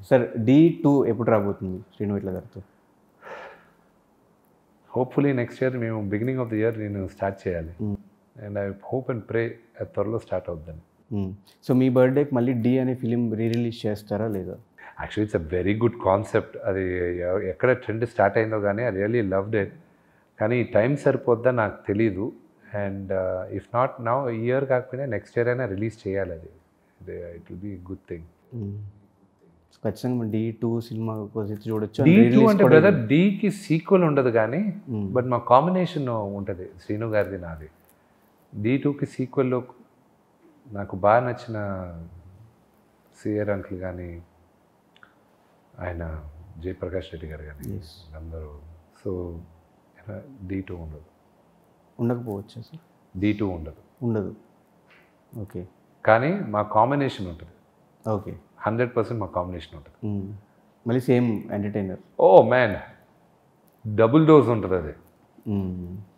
Sir D two ఎప్పుడు రాబోతుంది శ్రీను ఇట్ల గారితో హోప్ఫుల్లీ నెక్స్ట్ ఇయర్ మేము బిగినింగ్ ఆఫ్ ది ఇయర్ నేను స్టార్ట్ చేయాలి and I hope and pray త్వరలో స్టార్ట్ అవుద్దని సో మీ బర్త్డేకి మళ్ళీ డి అనే ఫిలిం రీ రిలీజ్ చేస్తారా లేదా actually it's a very good concept అది ఎ- ఎక్కడ ట్రెండ్ స్టార్ట్ అయిందో కానీ ఐ రియలీ లవ్డ్ ఇట్ కానీ టైం సరిపోద్దా నాకు తెలీదు and if not now year కాకపోయినా నెక్స్ట్ ఇయర్ అయినా రిలీజ్ చేయాలి అది it will be good thing so ఖచ్చితంగా డి టూ సినిమా కోసం చూడొచ్చు డీ And టూ re-release అంటే కూడా బ్రదర్ డీకి సీక్వెల్ ఉండదు కానీ Mm. బట్ మా కాంబినేషన్ ఉంటుంది శ్రీను గారిది నాది డీ టూకి సీక్వెల్లో నాకు బాగా నచ్చిన సిఆర్ అంకుల్ కానీ ఆయన జయప్రకాష్ రెడ్డి గారు కానీ Yes. అందరూ సో డీ టూ ఉండదు ఉండకపోవచ్చా సార్ డీ టూ ఉండదు ఉండదు ఓకే కానీ మా కాంబినేషన్ ఉంటుంది ఓకే హండ్రెడ్ పర్సెంట్ మా కాంబినేషన్ ఉంటుంది మళ్ళీ same entertainer oh man double dose ఉంటుంది అది